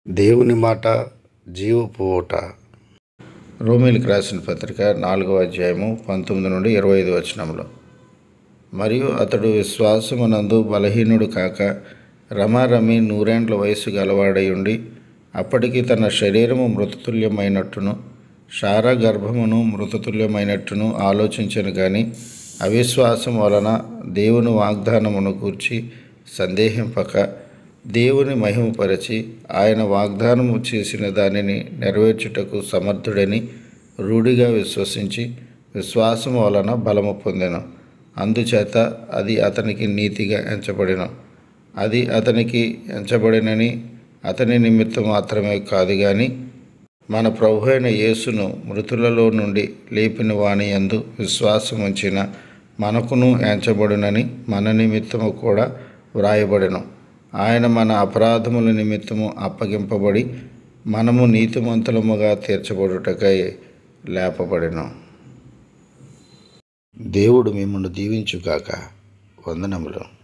దేవుని మాట జీవపు ఊట రోమిలకు రాసిన పత్రిక నాలుగవ అధ్యాయము పంతొమ్మిది నుండి ఇరవై ఐదు వచనంలో మరియు అతడు విశ్వాసమునందు బలహీనుడు కాక రమారమి నూరేండ్ల వయసు గలవాడై ఉండి అప్పటికి తన శరీరము మృతతుల్యమైనట్టును శార గర్భమును మృతతుల్యమైనట్టును ఆలోచించను కానీ అవిశ్వాసం వలన దేవుని వాగ్దానమును గూర్చి సందేహింపక దేవుని మహిమపరచి ఆయన వాగ్దానము చేసిన దానిని నెరవేర్చుటకు సమర్థుడని రూఢిగా విశ్వసించి విశ్వాసం వలన బలము పొందెను అందుచేత అది అతనికి నీతిగా ఎంచబడిన అది అతనికి ఎంచబడినని అతని నిమిత్తం మాత్రమే కాదు కానీ మన ప్రభు అయిన యేసును మృతులలో నుండి లేపిన వాని యందు విశ్వాసం ఉంచిన మనకును ఎంచబడునని మన నిమిత్తము కూడా వ్రాయబడెను ఆయన మన అపరాధముల నిమిత్తము అప్పగింపబడి మనము నీతిమంతులముగా తీర్చబడుటకై లేపబడెను దేవుడు మిమ్మల్ని దీవించుగాక వందనములు